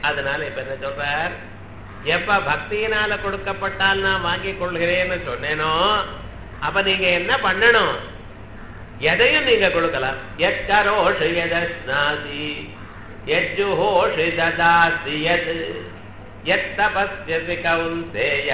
அதனால இப்ப என்ன சொல்றார் எப்ப பக்தியினால கொடுக்கப்பட்டால் நான் வாங்கிக் கொள்கிறேன்னு சொன்னேனோ அப்ப நீங்க என்ன பண்ணணும் எதையும் நீங்க கொடுக்கலாம் எக்கரோஷி எதஸ்நாசி எஜ்ஜுஹோஷி ததாசி எது எத்தபஸ்யசி கவுந்தேய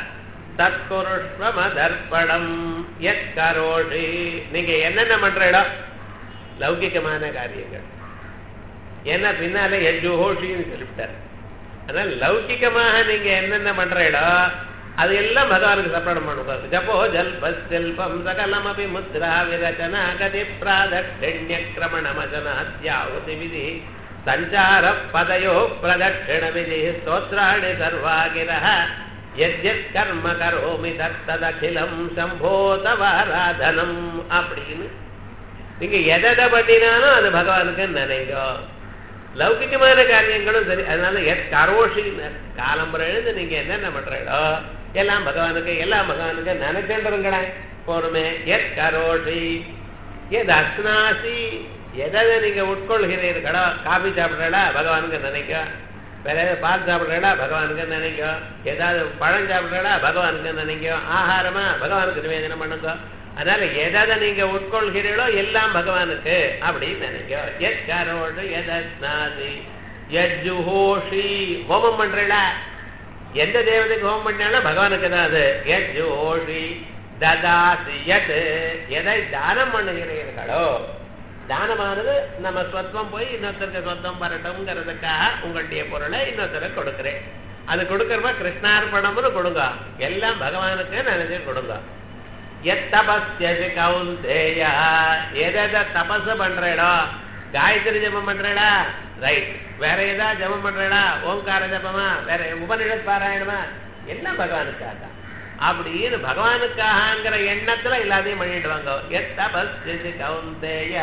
தற்குருஷ்வமதர்ப்பணம் எக்கரோஷி நீங்க என்னென்ன பண்ற இடம் லௌகிகமான காரியங்கள் ஏன்னா பின்னால எஜ்ஜுஹோஷின்னு சொல்லிவிட்டார் அதனால லௌகிகமாக நீங்க என்னென்ன பண்ற இடம் அது எல்லாம் பகவானுக்கு சப்பரணம் பண்ணுவார் ஜப்போ ஜல்ப செல்பம் சகலம் அபி முத்ரா விரச்சனா கதி பிராதட்சிண்ய கிரமணமஜன அத்தியாவதி விதி சஞ்சார பதயோ பிரதட்சிண விதி ஸ்தோத்ராணி சர்வாகிரஹ எத்யத் கர்ம கரோமி தத்ததகிலம் சம்போ தவாராதனம் அப்படின்னு நீங்க எதை பண்ணினாலும் அது பகவானுக்கு நினைங்க லௌகிகமான காரியங்களும் சரி அதனால எத் கரோஷி காலம்புற எழுந்து நீங்க என்னென்ன பண்றீங்களோ எல்லாம் பகவானுக்கு எல்லாம் பகவானுக்கு நினைச்சுருங்களே போருமே எத் கரோஷி எத் அஸ்னாசி எதை நீங்க உட்கொள்கிறீர்களோ காபி சாப்பிட்றா பகவானுக்கு நினைக்க வேற ஏதாவது பால் சாப்பிட்றா பகவானுக்கு நினைக்க ஏதாவது பழம் சாப்பிட்றா பகவானுக்கு நினைக்க ஆகாரமா பகவானுக்கு நிவேதனம் பண்ணுங்க அதனால எதை நீங்க உட்கொள்கிறீர்களோ எல்லாம் பகவானுக்கு அப்படின்னு நினைக்க எத்கரோடு எதஸ்நாதி எஜ்ஜுஹோஷி ஹோமம் பண்றீங்களா எந்த தேவதைக்கு ஹோமம் பண்ணாலும் பகவானுக்கு தான் அது எஜ்ஜுஹோஷி ததாசி எத் எதை தானம் பண்ணுகிறீர்களோ தானமானது நம்ம சொத்தம் போய் இன்னொருத்தருக்கு சொத்தம் வரட்டும்ங்கிறதுக்காக உங்களுடைய பொருளை இன்னொருத்தருக்கு கொடுக்குறேன் அது கொடுக்கறப்ப கிருஷ்ணார்பணம்னு கொடுங்க எல்லாம் பகவானுக்கு நினைச்சு கொடுங்க எத்தபஸ்யசி கவுந்தேயா எதை தபஸ் பண்றேடோ காயத்ரி ஜபம் பண்றேடா ரைட் வேற ஏதாவது ஜபம் பண்றேடா ஓங்கார ஜபமா வேற உபனிஷத் பாராயணமா எல்லாம் பகவானுக்காக தான் அப்படின்னு பகவானுக்காகங்கிற எண்ணத்துல எல்லாத்தையும் பண்ணிடுவாங்க எத்தபஸ்யசி கவுந்தேய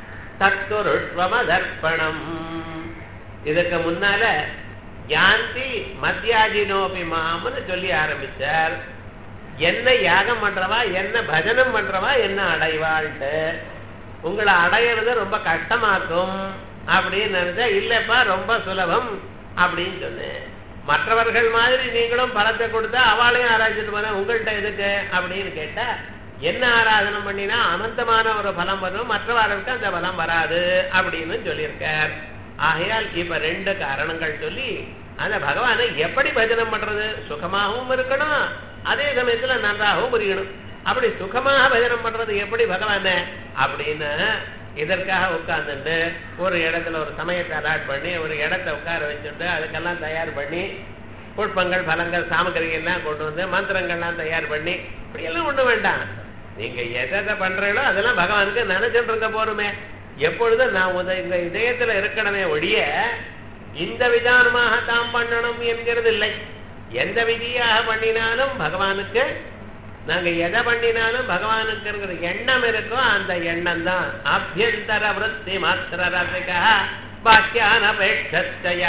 தத்துருஷ்வமதர்ப்பணம் இதுக்கு முன்னால யாந்தி மத்தியாஜினோபி மாம்னு சொல்லி ஆரம்பிச்சார் என்ன யாகம் பண்றவா என்ன பஜனம் பண்றவா என்ன அடைவாள்ட்டு உங்களை அடையிறது ரொம்ப கஷ்டமாக்கும் அப்படின்னு நினைச்சா இல்லப்பா ரொம்ப சுலபம் அப்படின்னு சொன்னேன் மற்றவர்கள் மாதிரி நீங்களும் பலத்தை கொடுத்தா அவளையும் ஆராய்ச்சிட்டு போன உங்கள்கிட்ட எதுக்கு அப்படின்னு கேட்டா என்ன ஆராதனம் பண்ணினா அனந்தமான ஒரு பலம் வரும் மற்றவர்களுக்கு அந்த பலம் வராது அப்படின்னு சொல்லியிருக்கார் ஆகையால் இப்ப ரெண்டு காரணங்கள் சொல்லி அந்த பகவானை எப்படி பஜனம் பண்றது சுகமாகவும் இருக்கணும் அதே சமயத்துல நன்றாகவும் புரியணும் அப்படி சுகமாக பஜனம் பண்றது எப்படி பகவான அப்படின்னு இதற்காக உட்கார்ந்துட்டு ஒரு இடத்துல ஒரு சமயத்தை அலாட் பண்ணி ஒரு இடத்த உட்கார வச்சுட்டு அதுக்கெல்லாம் தயார் பண்ணி புஷ்பங்கள் பலங்கள் சாமகிரிகள் எல்லாம் கொண்டு வந்து மந்திரங்கள்லாம் தயார் பண்ணி இப்படியெல்லாம் ஒண்ணு வேண்டாம் நீங்க எதை பண்றீங்களோ அதெல்லாம் பகவானுக்கு நினைச்சிட்டு இருக்க போருமே எப்பொழுதும் நான் உத இந்த இதயத்துல இருக்கணுமே ஒழிய இந்த விதானமாக தாம் பண்ணணும் என்கிறது இல்லை எந்த விதியாக பண்ணினாலும் பகவானுக்கு நாங்க எதை பண்ணினாலும் பகவானுக்கு இருக்கிற எண்ணம் இருக்கோ அந்த எண்ணம் தான் ஆபியந்தர விருத்தி மாத்திர ரசிகா பாக்கியானபேட்சய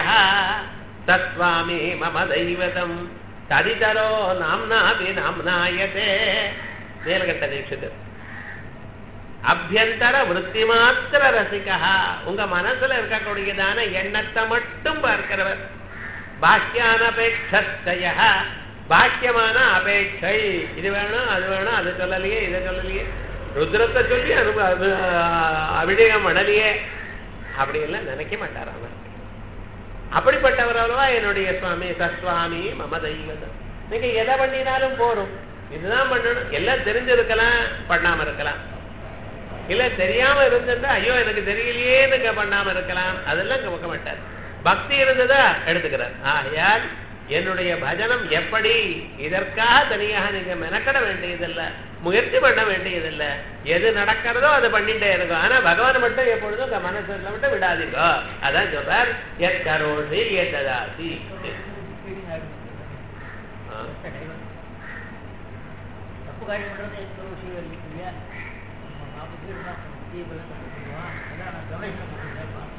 தத்வாமி மம தெய்வதம் ததிதரோ நாம்னாபி நாம்னாயதே மேல்கட்ட தீட்சிதர் அபியந்தர விருத்தி மாத்திர ரசிகா உங்க மனசுல இருக்கக்கூடியதான எண்ணத்தை மட்டும் பார்க்கிறவர் பாக்கியானபேட்சய பாக்கியமான அபேட்சை இது வேணும் அது வேணும் அது சொல்லலையே இதை சொல்லலையே ருத்ரத்தை சொல்லி அனுப அது அபிஷேகம் பண்ணலையே அப்படி எல்லாம் நினைக்க மாட்டார் அவர் அப்படிப்பட்டவர் அல்லவா என்னுடைய சுவாமி சஸ்வாமி மம தெய்வதம் நீங்க எதை பண்ணினாலும் போறோம் இதுதான் பண்ணணும் எல்லாம் தெரிஞ்சிருக்கலாம் பண்ணாம இருக்கலாம் இல்ல தெரியாம இருந்திருந்தா ஐயோ எனக்கு தெரியலையேன்னு பண்ணாம இருக்கலாம் அதெல்லாம் கமக்க மாட்டார் பக்தி இருந்ததா எடுத்துக்கிறார் ஆகையால் என்னுடைய பஜனம் எப்படி இதற்காக தனியாக நீங்க மெனக்கட வேண்டியதில்லை முயற்சி பண்ண வேண்டியதில்லை எது நடக்கிறதோ அதை பண்ணிட்டே இருக்கும் ஆனா பகவான் மட்டும் எப்பொழுதும் உங்க மனசுல மட்டும் விடாதீங்க அதான் சொல்றார் எத் கரோஷி எத்ததாசி தப்பு காரியம் பண்றது எத்தனை விஷயம் இருக்கு இல்லையா நம்ம நாற்பது பேர் தான் முக்கிய பலன் பண்ணுவான் அதான் நான் கவனிக்க கேட்பான்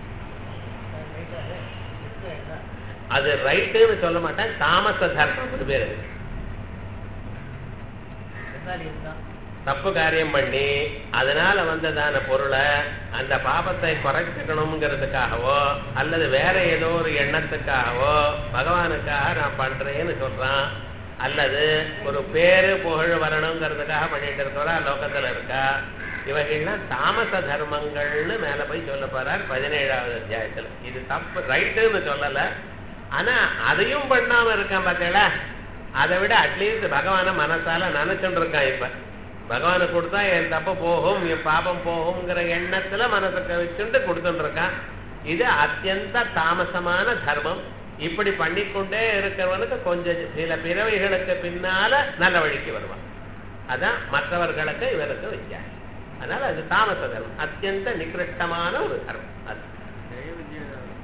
அது ரைட்டுன்னு சொல்ல மாட்டேன் தாமச தர்மம் பேர் அது இருந்தாலும் இருந்தான் தப்பு காரியம் பண்ணி அதனால வந்ததான பொருளை அந்த பாபத்தை குறைச்சிக்கணுங்கிறதுக்காகவோ அல்லது வேற ஏதோ ஒரு எண்ணத்துக்காகவோ பகவானுக்காக நான் பண்றேன்னு சொல்றான் அல்லது ஒரு பேரு புகழ் வரணுங்கிறதுக்காக பண்ணிட்டு இருக்கிறா லோகத்துல இருக்கா இவைகள்லாம் தாமச தர்மங்கள்னு மேல போய் சொல்ல போறார் பதினேழாவது அத்தியாயத்துல இது தப்பு ரைட்டுன்னு சொல்லல ஆனா அதையும் பண்ணாம இருக்கான் பார்த்தீங்களா அதை விட அட்லீஸ்ட் பகவானை மனசால நினைச்சுட்டு இருக்கான் இப்ப பகவானை கொடுத்தா என் தப்பு போகும் என் பாபம் போகுங்கிற எண்ணத்துல மனசுக்கு வச்சுட்டு கொடுத்துட்டு இருக்கான் இது அத்தியந்த தாமசமான தர்மம் இப்படி பண்ணிக்கொண்டே இருக்கிறவனுக்கு கொஞ்சம் சில பிறவைகளுக்கு பின்னால நல்ல வழிக்கு வருவான் அதான் மற்றவர்களுக்கு இவருக்கு வித்தியாசம் அதனால அது தாமச தர்மம் அத்தியந்த நிகிருஷ்டமான ஒரு தர்மம் அது ஜெய விஜய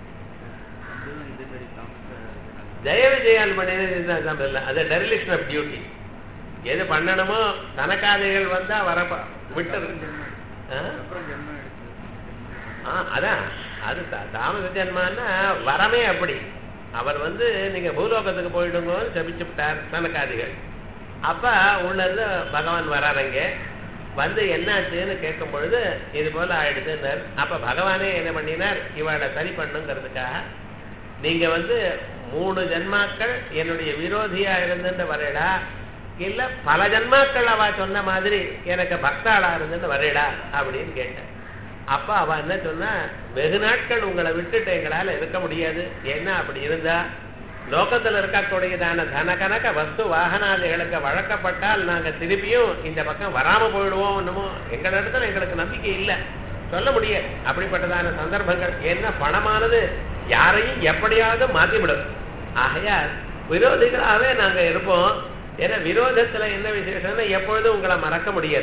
அதுவும் இதே மாதிரி தாமச ஜெய விஜயால் பண்ணினது இல்லை அது டெரிலிஷன் ஆஃப் டியூட்டி எது பண்ணணுமோ தனக்காதைகள் வந்தா வர விட்டு ஆ? அப்புறம் ஜென்மம் எடுத்து ஆ, அதான் அது த- தாமச ஜென்மான்னா வரமே அப்படி அவர் வந்து நீங்க பூலோகத்துக்கு போயிடுங்கன்னு ஜபிச்சு விட்டார் தனக்காதிகள் அப்ப உள்ள இருந்து பகவான் வராருங்க வந்து என்னாச்சுன்னு கேட்கும் பொழுது இது போல ஆயிடுதுன்னார் அப்ப பகவானே என்ன பண்ணினார் இவளை சரி பண்ணுங்கிறதுக்காக நீங்க வந்து மூணு ஜென்மாக்கள் என்னுடைய விரோதியா இருந்துட்டு வரேடா இல்ல பல ஜென்மாக்கள் அவ சொன்ன மாதிரி எனக்கு பக்தாளா இருந்துட்டு வரேடா அப்படின்னு கேட்டேன் அப்ப அவ என்ன சொன்னா வெகு நாட்கள் உங்களை விட்டுட்டு எங்களால இருக்க முடியாது ஏன்னா அப்படி இருந்தா லோகத்துல இருக்கக்கூடியதான தன கணக்க வஸ்து வாகனாதிகளுக்கு வழக்கப்பட்டால் நாங்க திருப்பியும் இந்த பக்கம் வராம போயிடுவோம் என்னமோ எங்க இடத்துல எங்களுக்கு நம்பிக்கை இல்லை சொல்ல முடியாது அப்படிப்பட்டதான சந்தர்ப்பங்கள் என்ன பணமானது யாரையும் எப்படியாவது மாத்திவிடும் ஆகையால் விரோதிகளாகவே நாங்க இருப்போம் ஏன்னா விரோதத்துல என்ன விசேஷம்னா எப்பொழுதும் உங்களை மறக்க முடியாது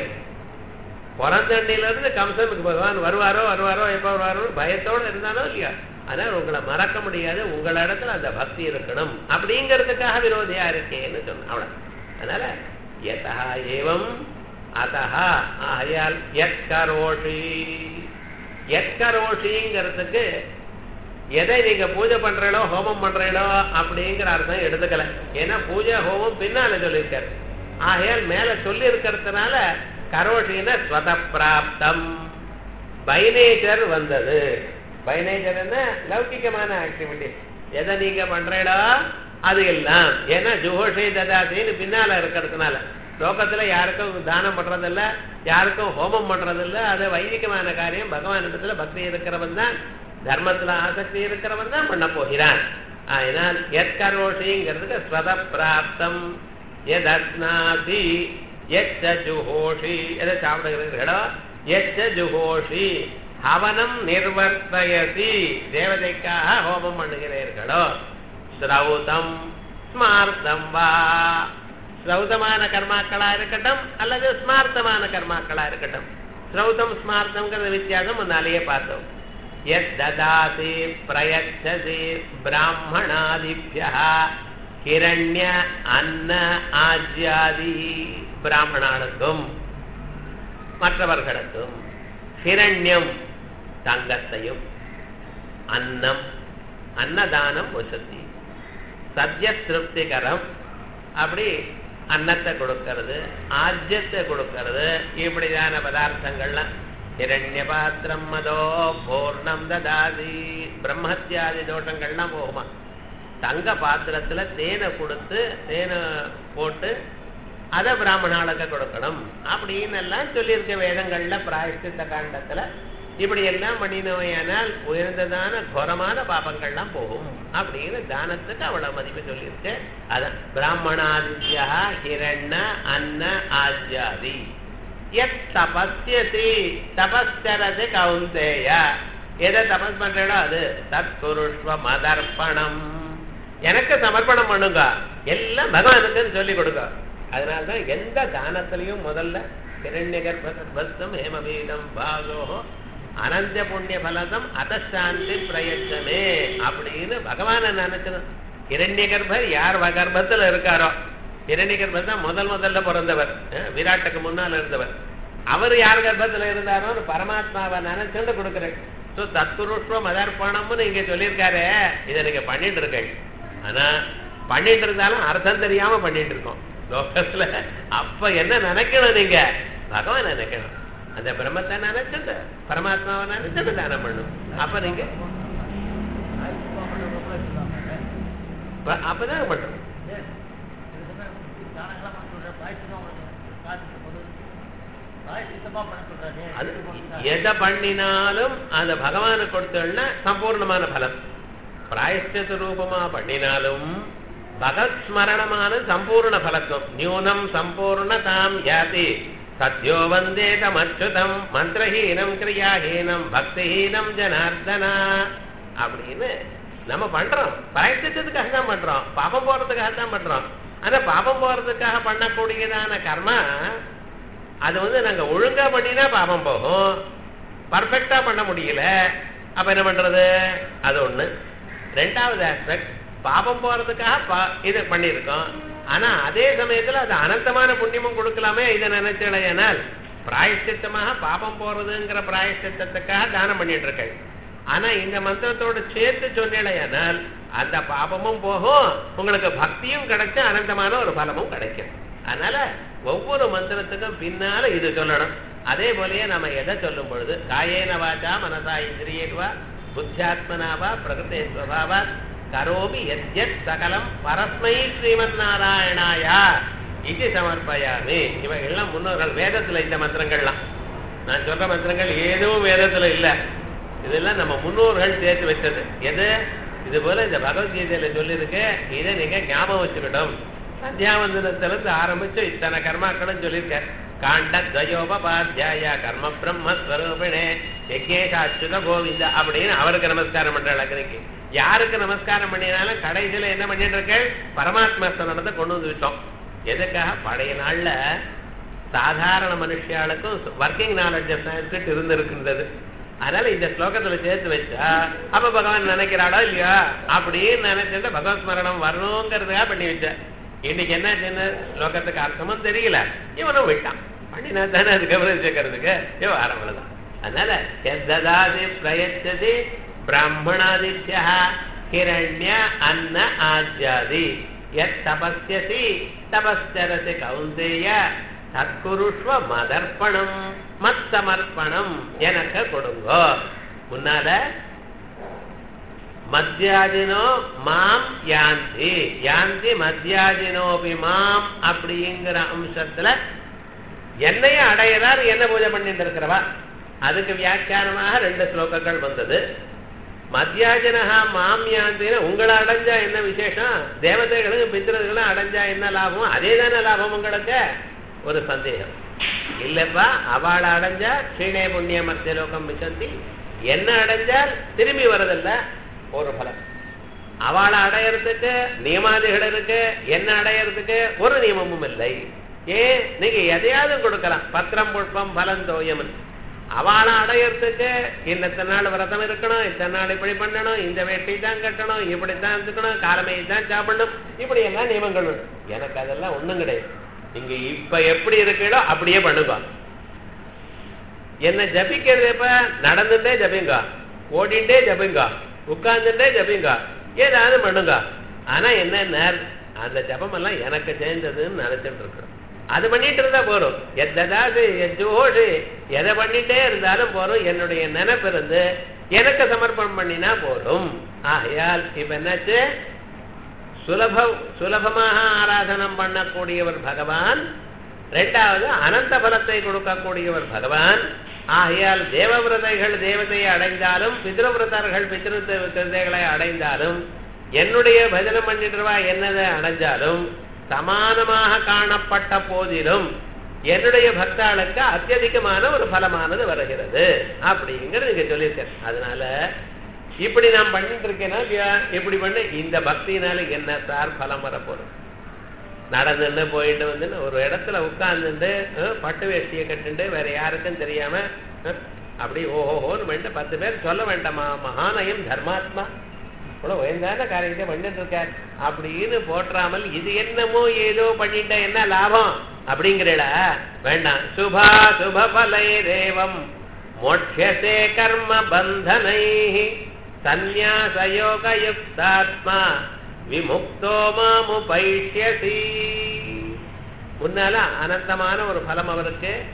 பிறந்தண்ணில இருந்து கம்சனுக்கு பகவான் வருவாரோ வருவாரோ எப்போ வருவாரோ பயத்தோட இருந்தானோ இல்லையா அதனால உங்களை மறக்க முடியாது உங்களிடத்துல அந்த பக்தி இருக்கணும் அப்படிங்கிறதுக்காக விரோதியா இருக்கேன்னு சொன்ன அவ்வளவு அதனால எதா ஏவம் அதஹா ஆயால் எத்கரோஷி எத்கரோஷிங்கிறதுக்கு எதை நீங்க பூஜை பண்றீங்களோ ஹோமம் பண்றீங்களோ அப்படிங்கிற அர்த்தம் எடுத்துக்கல ஏன்னா பூஜை ஹோமம் பின்னால சொல்லியிருக்காரு ஆகையால் மேல சொல்லி இருக்கிறதுனால கரோஷின ஸ்வத பிராப்தம் பைனேச்சர் வந்தது பைனேச்சர் என்ன லௌகிகமான ஆக்டிவிட்டி எதை நீங்க பண்றீங்களோ அது எல்லாம் ஏன்னா ஜுஹோஷை ததாசின்னு பின்னால இருக்கிறதுனால லோகத்துல யாருக்கும் தானம் பண்றதில்ல யாருக்கும் ஹோமம் பண்றதில்ல அது வைதிகமான காரியம் பகவான் இடத்துல பக்தி இருக்கிறவன் தான் தர்மத்துல ஆசக்தி இருக்கிறவன் தான் பண்ண போகிறான் அதனால் எத்கரோஷிங்கிறதுக்கு ஸ்வத பிராப்தம் எதஸ்னாதி எச்ச ஜுஹோஷி எதை சாப்பிடுகிறீர்களோ எச்ச ஜுஹோஷி ஹவனம் நிர்வர்த்தயசி தேவதைக்காக ஹோமம் பண்ணுகிறீர்களோ ஸ்ரௌதம் ஸ்மார்த்தம் வா ஸ்ரௌதமான கர்மாக்களா இருக்கட்டும் அல்லது ஸ்மார்த்தமான கர்மாக்களா இருக்கட்டும் ஸ்ரௌதம் ஸ்மார்த்தம்ங்கிறது வித்தியாசம் முன்னாலேயே பார்த்தோம் எத் ததாசி பிரயச்சசி பிராமணாதிபியா ஹிரண்ய அன்ன ஆஜ்யாதி பிராமணாளுக்கும் மற்றவர்களுக்கும் ஹிரண்யம் தங்கத்தையும் அன்னம் அன்னதானம் வசதி சத்ய திருப்திகரம் அப்படி அன்னத்தை கொடுக்கறது ஆஜ்யத்தை கொடுக்கறது இப்படிதான பதார்த்தங்கள்லாம் ஹிரண்ய பாத்திரம் மதோ பூர்ணம் ததாதி பிரம்மத்தியாதி தோஷங்கள்லாம் போகுமா தங்க பாத்திரத்துல தேனை கொடுத்து தேனை போட்டு அதை பிராமணாளுக்கு கொடுக்கணும் அப்படின்னு எல்லாம் சொல்லியிருக்க வேதங்கள்ல பிராயஷ்டித்த காண்டத்துல இப்படி எல்லாம் பண்ணினவையானால் உயர்ந்ததான கோரமான பாபங்கள்லாம் போகும் அப்படின்னு தானத்துக்கு அவ்வளவு மதிப்பு சொல்லியிருக்கு அதான் பிராமணாதித்யா ஹிரண்ண அன்ன ஆஜ்யாதி எத் தபஸ்யசி தபஸ்கரது கவுந்தேய எதை தபஸ் பண்றீங்களோ அது தத் குருஷ்வ மதர்ப்பணம் எனக்கு சமர்ப்பணம் பண்ணுங்க எல்லாம் பகவானுக்குன்னு சொல்லி கொடுங்க அதனால்தான் எந்த தானத்திலையும் முதல்ல கிரண்ய கர்ப்பம் ஹேமபீதம் பாகோ அனந்த புண்ணிய பலதம் அதசாந்தி பிரயத்தமே அப்படின்னு பகவான நினைச்சணும் இரண்ய கர்ப்பர் யார் கர்ப்பத்துல இருக்காரோ இரண்ய கர்ப்பர் தான் முதல் முதல்ல பிறந்தவர் அஹ் விராட்டுக்கு முன்னால் இருந்தவர் அவர் யார் கர்ப்பத்துல இருந்தாரோ பரமாத்மாவை நினைச்சுட்டு கொடுக்குறேன் ஸோ தத்துருஷ்வம் மதர்ப்பணம்னு இங்க சொல்லியிருக்காரு இதை நீங்க பண்ணிட்டு இருக்கீங்க ஆனா பண்ணிட்டு இருந்தாலும் அர்த்தம் தெரியாம பண்ணிட்டு இருக்கோம் லோகத்துல அப்ப என்ன நினைக்கணும் நீங்க பகவான் நினைக்கணும் அந்த பிரம்மத்தை நினைச்சுட்டு பரமாத்மாவை நினைச்சுட்டு தானம் பண்ணும் அப்ப நீங்க ஆயுஷ்மா பண்ணுறவங்க சொல்லுவாங்க ப- அப்பதான் பண்றோம் தானங்களாம் பண்ண சொல்கிறேன் பாய்ச்சிதான் காசு போது பாய்ச்சித்தமாக பண்ண சொல்கிறாரு அது எதை பண்ணினாலும் அந்த பகவானுக்கு கொடுத்தோம்னா சம்பூர்ணமான பலம் பிராயஷ்டித ரூபமா பண்ணினாலும் பகவத் ஸ்மரணமான சம்பூர்ண பலத்துவம் நியூனம் சம்பூர்ணதாம் யாதி சத்யோ வந்தேதம் அச்சுதம் மந்திரஹீனம் கிரியாஹீனம் பக்திஹீனம் ஜனார்தனா அப்படின்னு நம்ம பண்றோம் பிராயஷ்டித்தத்துக்காக தான் பண்றோம் பாபம் போறதுக்காக தான் பண்றோம் ஆனா பாபம் போறதுக்காக பண்ணக்கூடியதான கர்மா அது வந்து நாங்க ஒழுங்கா பண்ணினா பாபம் போகும் பர்ஃபெக்டா பண்ண முடியல அப்ப என்ன பண்றது அது ஒண்ணு ரெண்டாவது ஆஸ்பெக்ட் பாபம் போறதுக்காக பா- இது பண்ணியிருக்கோம் ஆனா அதே சமயத்துல அது அனந்தமான புண்ணியமும் கொடுக்கலாமே இதை நினைச்சலையானால் பிராயஷ்டித்தமாக பாபம் போறதுங்கிற பிராயஷ்டித்தத்துக்காக தானம் பண்ணிட்டு இருக்கேன் ஆனா இந்த மந்திரத்தோட சேர்த்து சொன்னேனால் அந்த பாபமும் போகும் உங்களுக்கு பக்தியும் கிடைச்சு அனந்தமான ஒரு பலமும் கிடைக்கும் அதனால ஒவ்வொரு மந்திரத்துக்கும் பின்னால இது சொல்லணும் அதே போலயே நம்ம எதை சொல்லும் பொழுது காயேன வாச்சா மனசா இந்திரியேவா புத்தியாத்மனாவா பிரகிருதே ஸ்வபாவா கரோமி எத்யத் சகலம் பரஸ்மை ஸ்ரீமன் நாராயணாயா இது சமர்ப்பயாமி இவைகள்லாம் முன்னோர்கள் வேதத்துல இந்த மந்திரங்கள்லாம் நான் சொல்ற மந்திரங்கள் எதுவும் வேதத்துல இல்ல இதெல்லாம் நம்ம முன்னோர்கள் சேர்த்து வச்சது எது இது போல இந்த பகவத்கீதையில சொல்லியிருக்கு இதை நீங்க ஞாபகம் வச்சுக்கிட்டோம் சந்தியாவந்தனத்துல இருந்து ஆரம்பிச்சு இத்தனை கர்மாக்களும் சொல்லியிருக்க காண்ட துவயோபாத்தியாய கர்ம பிரம்ம ஸ்வரூபிணே யஜ்ஞேஷ அச்சுத கோவிந்த அப்படின்னு அவருக்கு நமஸ்காரம் பண்றாள் அக்னிக்கு யாருக்கு நமஸ்காரம் பண்ணினாலும் கடைசியில என்ன பண்ணிட்டு இருக்கேள் பரமாத்மா ஸ்மரணத்தை கொண்டு வந்து விட்டோம் எதுக்காக பழைய நாள்ல சாதாரண மனுஷியாளுக்கும் ஒர்க்கிங் நாலேஜ் ஆஃப் சயின்ஸ் இருந்திருக்கின்றது அதனால இந்த ஸ்லோகத்துல சேர்த்து வச்சா அப்ப பகவான் நினைக்கிறாடோ இல்லையா அப்படின்னு நினைச்சிட்டு பகவத் ஸ்மரணம் வரணுங்கிறதுக்காக பண்ணி வச்ச இன்னைக்கு என்ன சின்ன ஸ்லோகத்துக்கு அர்த்தமும் தெரியல இவனும் விட்டான் பண்ணினா தானே அதுக்கப்புறம் சேர்க்கறதுக்கு இவன் ஆரம்பம் அதனால எத்ததாதி பிரயச்சதி பிராமணாதித்யா ஹிரண்ய அன்ன ஆஜ்யாதி எத் தபஸ்யசி தபஸ்சரசி கௌந்தேய தற்குருஷ்வ மதர்ப்பணம் மத்தமர்ப்பணம் எனக்கு கொடுங்கோ முன்னால மத்தியாஜினோ மாம் யாந்தி யாந்தி மத்தியாஜினோபி மாம் அப்படிங்கிற அம்சத்துல என்னைய அடையறார் என்ன பூஜை பண்ணிட்டு இருக்கிறவா அதுக்கு வியாக்கியானமாக ரெண்டு ஸ்லோகங்கள் வந்தது மத்தியாஜனஹா மாம் யாந்தின்னு உங்களை அடைஞ்சா என்ன விசேஷம் தேவதைகளும் பித்திரர்களும் அடைஞ்சா என்ன லாபம் அதே தானே லாபம் உங்களுக்கு ஒரு சந்தேகம் இல்லப்பா அவளை அடைஞ்சா ஸ்ரீனே புண்ணிய மத்திய லோகம் விசந்தி என்ன அடைஞ்சால் திரும்பி வரதில்ல ஒரு பலம் அவளை அடையறதுக்கு நியமாதிகள் இருக்கு என்ன அடையறதுக்கு ஒரு நியமமும் இல்லை ஏன் நீங்க எதையாவது கொடுக்கலாம் பத்திரம் புஷ்பம் பலம் தோயமன் அவளை அடையறதுக்கு இத்தனை நாள் விரதம் இருக்கணும் இத்தனை நாள் இப்படி பண்ணணும் இந்த வேட்டி தான் கட்டணும் இப்படித்தான் இருக்கணும் காலமே தான் சாப்பிடணும் இப்படி எல்லாம் நியமங்கள் உண்டு. எனக்கு அதெல்லாம் ஒண்ணும் கிடையாது நீங்க இப்ப எப்படி இருக்கீங்களோ அப்படியே பண்ணுங்க என்ன ஜபிக்கிறது இப்ப நடந்துட்டே ஜபிங்க ஓடிண்டே ஜபிங்க உட்கார்ந்துட்டே ஜபிங்க ஏதாவது பண்ணுங்க ஆனா என்ன அந்த ஜபம் எல்லாம் எனக்கு சேர்ந்ததுன்னு நினைச்சிட்டு இருக்கிறோம் அது பண்ணிட்டு இருந்தா போறோம் எதாவது எஜோடு எதை பண்ணிட்டே இருந்தாலும் போறோம் என்னுடைய நினைப்பு இருந்து எனக்கு சமர்ப்பணம் பண்ணினா போதும் ஆகையால் இப்ப என்னாச்சு சுலப சுலபமாக ஆராதனம் பண்ணக்கூடியவர் பகவான் ரெண்டாவது அனந்த பலத்தை கொடுக்கக்கூடியவர் பகவான் ஆகையால் தேவவிரதைகள் தேவதையை அடைந்தாலும் பித்ருவிரதர்கள் பித்ருவிரதைகளை அடைந்தாலும் என்னுடைய பஜனம் பண்ணிட்டுவா என்னதை அடைஞ்சாலும் சமானமாக காணப்பட்ட போதிலும் என்னுடைய பக்தாளுக்கு அத்தியதிகமான ஒரு பலமானது வருகிறது அப்படிங்கிறது நீங்க சொல்லியிருக்கேன் அதனால இப்படி நான் பண்ணிட்டு இருக்கேன்னா இல்லையா இப்படி பண்ண இந்த பக்தியினால என்ன சார் பலம் வரப்போறோம் நடந்துட்டு போயிட்டு வந்து ஒரு இடத்துல உட்கார்ந்துட்டு அஹ், பட்டு வேஷ்டியை கட்டுண்டு வேற யாருக்கும் தெரியாம அஹ், அப்படி ஓஹோன்னு பண்ணிட்டு பத்து பேர் சொல்ல வேண்டாமா மகானயம் தர்மாத்மா இவ்வளவு உயர்ந்தான காரியத்தை பண்ணிட்டு இருக்கார் அப்படின்னு போற்றாமல் இது என்னமோ ஏதோ பண்ணிட்ட என்ன லாபம் அப்படிங்கிறட வேண்டாம் சுபா சுப பலை தேவம் மோட்சசே கர்ம பந்தனை சந்நியாசயோகயுக்தாத்மா விமுக்தோ மாமுபைஷ்யசி முன்னால அனந்தமான ஒரு பலம் அவருக்கு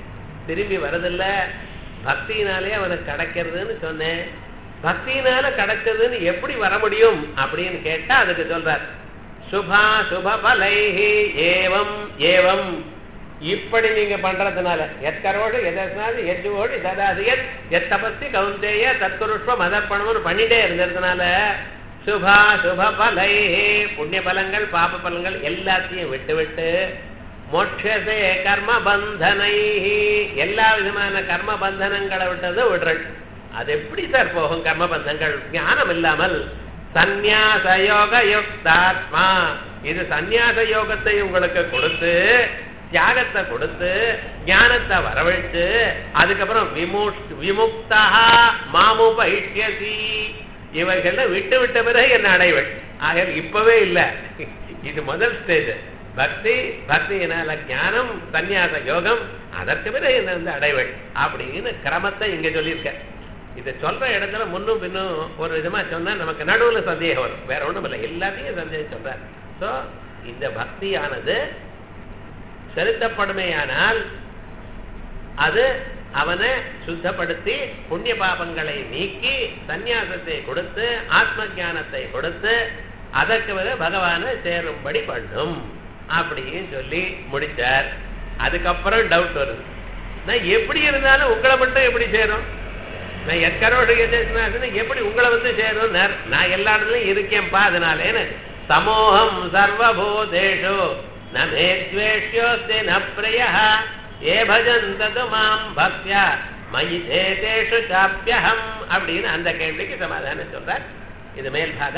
திரும்பி வரதில்ல பக்தியினாலே அவனுக்கு கிடைக்கிறதுன்னு சொன்னேன் பக்தியினால கிடைச்சதுன்னு எப்படி வர முடியும் அப்படின்னு கேட்டா அதுக்கு சொல்றார் சுபா சுப பலைஹி ஏவம் ஏவம் இப்படி நீங்க பண்றதுனால எத்கரோடு எதனால எஜ்ஜுவோடு ததாது எத் எத் தபஸ்தி கவுந்தேய தத்குருஷ்வ மதர்ப்பணம்னு பண்ணிட்டே இருந்ததுனால சுபா சுப பலை புண்ணிய பலங்கள் பாப பலங்கள் எல்லாத்தையும் விட்டு விட்டு மோட்சசே கர்ம பந்தனை எல்லா விதமான கர்ம பந்தனங்களை விட்டது விடுறள் அது எப்படி சார் போகும் கர்ம பந்தங்கள் ஞானம் இல்லாமல் சந்நியாச யோக யுக்தாத்மா இது சந்நியாச யோகத்தை உங்களுக்கு கொடுத்து தியாகத்தை கொடுத்து ஞானத்தை வரவழைச்சு அதுக்கப்புறம் விமுக் விமுக்தா மாமுபைஷ்யசி இவைகள விட்டு விட்ட பிறகு என்ன அடைவள் ஆக இப்பவே இல்ல இது முதல் ஸ்டேஜ் பக்தி பக்தியினால ஞானம் சந்நியாச யோகம் அதற்கு பிறகு என்ன வந்து அடைவள் அப்படின்னு கிரமத்தை இங்க சொல்லியிருக்க இதை சொல்ற இடத்துல முன்னும் பின்னும் ஒரு விதமா சொன்னா நமக்கு நடுவுல சந்தேகம் வரும் வேற ஒண்ணும் இல்லை எல்லாத்தையும் சந்தேகம் சொல்றார் சோ இந்த பக்தியானது செலுத்தப்படுமேயானால் அது அவனை சுத்தப்படுத்தி புண்ணிய பாபங்களை நீக்கி சந்நியாசத்தை கொடுத்து ஆத்ம ஞானத்தை கொடுத்து அதற்கு பிறகு பகவானை சேரும்படி பண்ணும் அப்படின்னு சொல்லி முடிச்சார் அதுக்கப்புறம் டவுட் வருது நான் எப்படி இருந்தாலும் உங்களை மட்டும் எப்படி சேரும் நான் எக்கரோடு எப்படி உங்களை வந்து சேரும் நான் எல்லா இடத்துலயும் இருக்கேன்ப்பா அதனாலேன்னு சமோகம் சர்வபூதேஷு நே துவேஷ்யோஸ்தி ந பிரிய ஏ பஜந்தது மாம் பக்தியா மயி தேசேஷு சாப்பியகம் அப்படின்னு அந்த கேள்விக்கு சமாதானம் சொல்றார் இது மேல் பாகம்